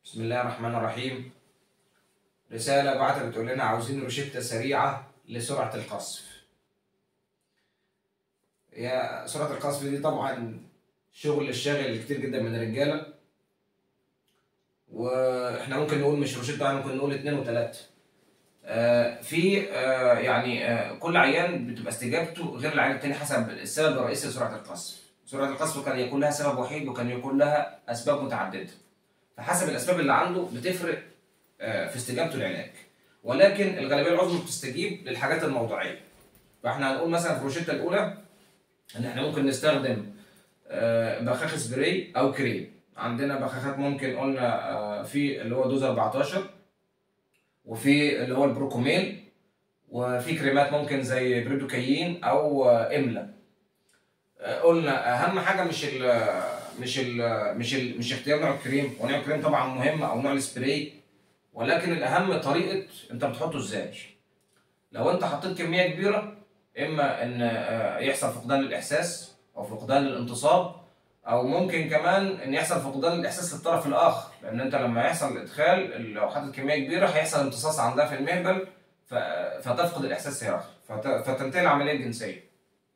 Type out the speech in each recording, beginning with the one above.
بسم الله الرحمن الرحيم رسالة بعتها بتقول لنا عاوزين روشتة سريعة لسرعة القصف هي سرعة القصف دي طبعا شغل الشاغل كتير جدا من الرجالة واحنا ممكن نقول مش روشتة يعني ممكن نقول اتنين وتلاتة آه في آه يعني آه كل عيان بتبقى استجابته غير العيان التاني حسب السبب الرئيسي لسرعة القصف سرعة القصف كان يكون لها سبب وحيد وكان يكون لها أسباب متعددة فحسب الاسباب اللي عنده بتفرق آه، في استجابته للعلاج ولكن الغالبيه العظمى بتستجيب للحاجات الموضعيه فاحنا هنقول مثلا في الروشته الاولى ان احنا ممكن نستخدم آه، بخاخ سبراي او كريم عندنا بخاخات ممكن قلنا آه، في اللي هو دوز 14 وفي اللي هو البروكوميل وفي كريمات ممكن زي بريدوكايين او آه، املا آه، قلنا اهم حاجه مش ال مش ال مش ال مش اختيار نوع الكريم ونوع الكريم طبعا مهم او نوع السبراي ولكن الاهم طريقه انت بتحطه ازاي لو انت حطيت كميه كبيره اما ان آه، يحصل فقدان للاحساس او فقدان للانتصاب او ممكن كمان ان يحصل فقدان للاحساس للطرف الاخر لان انت لما يحصل الادخال لو حطيت كميه كبيره هيحصل امتصاص عندها في المهبل ف- فتفقد الاحساس هي اخر فت- فتنتهي العمليه الجنسيه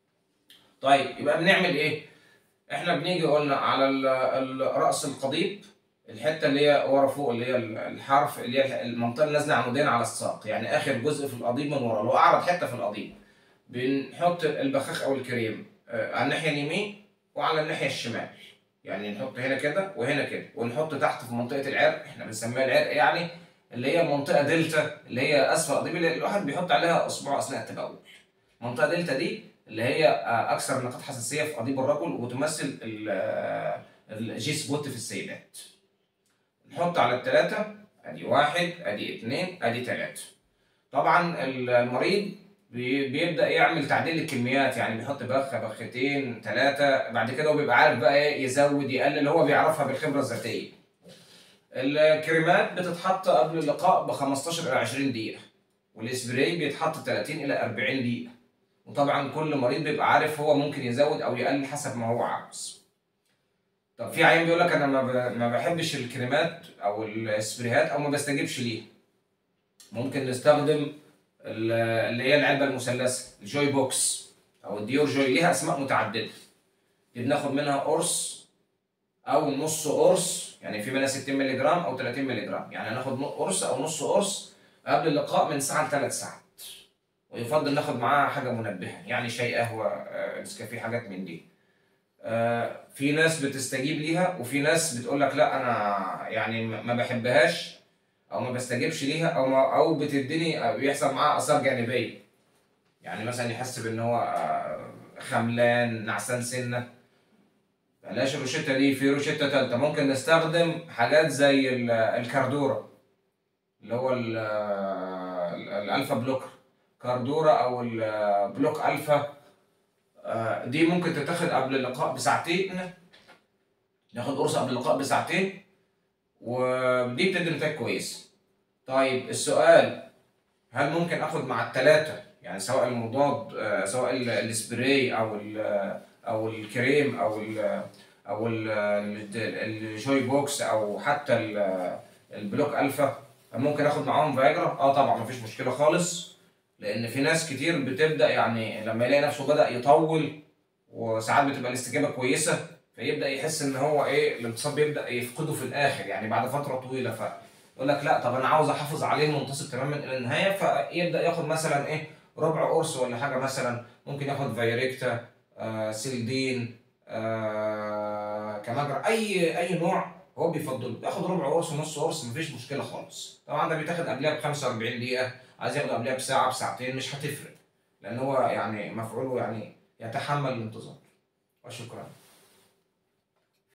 طيب يبقى بنعمل ايه احنا بنيجي قلنا على ال- ال- راس القضيب الحته اللي هي ورا فوق اللي هي ال- الحرف اللي هي المنطقه اللي نازله عمودين على الساق يعني اخر جزء في القضيب من ورا اللي هو اعرض حته في القضيب بنحط البخاخ او الكريم آه، على الناحيه اليمين وعلى الناحيه الشمال يعني نحط هنا كده وهنا كده ونحط تحت في منطقه العرق احنا بنسميها العرق يعني اللي هي منطقه دلتا اللي هي اسفل القضيب اللي الواحد بيحط عليها اصبعه اثناء التبول منطقه دلتا دي اللي هي آه، اكثر نقاط حساسيه في قضيب الرجل وتمثل ال- آه، الجي سبوت في السيدات نحط على الثلاثه ادي واحد ادي اثنين ادي ثلاثه طبعا المريض بي- بيبدا يعمل تعديل الكميات يعني بيحط بخه بختين ثلاثه بعد كده هو بيبقى عارف بقى ايه يزود يقلل هو بيعرفها بالخبره الذاتيه الكريمات بتتحط قبل اللقاء ب 15 الى 20 دقيقه والسبراي بيتحط 30 الى 40 دقيقه وطبعا كل مريض بيبقى عارف هو ممكن يزود او يقلل حسب ما هو عاوز طب في عيان بيقول لك انا ما ب- ما بحبش الكريمات او السبريهات او ما بستجيبش ليها ممكن نستخدم ال- اللي هي العلبه المثلثه الجوي بوكس او الديور جوي ليها اسماء متعدده دي بناخد منها قرص او نص قرص يعني في منها 60 مللي جرام او 30 مللي جرام يعني هناخد قرص او نص قرص قبل اللقاء من ساعه لثلاث ساعات ويفضل ناخد معاها حاجه منبهه يعني شاي قهوه آه، نسكافيه حاجات من دي آه، في ناس بتستجيب ليها وفي ناس بتقول لك لا انا يعني ما ما بحبهاش او ما بستجيبش ليها او ما او بتديني أو بيحصل معاها اثار جانبيه يعني مثلا يحس بان هو آه، خملان نعسان سنه بلاش الروشته دي في روشته تالته ممكن نستخدم حاجات زي ال- الكاردورا اللي هو ال- ال- الالفا بلوكر كاردورا او البلوك الفا آه، دي ممكن تتاخد قبل اللقاء بساعتين ناخد قرص قبل اللقاء بساعتين ودي بتدي نتائج كويسه طيب السؤال هل ممكن اخد مع الثلاثه يعني سواء المضاد آه، سواء ال- السبراي او ال- او الكريم او ال او ال- ال- الجوي بوكس او حتى ال- البلوك الفا ممكن اخد معاهم فايجرا اه طبعا مفيش مشكله خالص لان في ناس كتير بتبدا يعني لما يلاقي نفسه بدا يطول وساعات بتبقى الاستجابه كويسه فيبدا يحس ان هو ايه الانتصاب بيبدا يفقده في الاخر يعني بعد فتره طويله فيقول لك لا طب انا عاوز احافظ عليه منتصب تماما الى النهايه فيبدا ياخد مثلا ايه ربع قرص ولا حاجه مثلا ممكن ياخد فايريكتا آه سيلدين آه كماجرا اي اي نوع هو بيفضله ياخد ربع قرص ونص قرص مفيش مشكله خالص طبعا ده بيتاخد قبلها ب 45 دقيقه عايز ياخده قبلها بساعه بساعتين مش هتفرق لان هو يعني مفعوله يعني يتحمل الانتظار وشكرا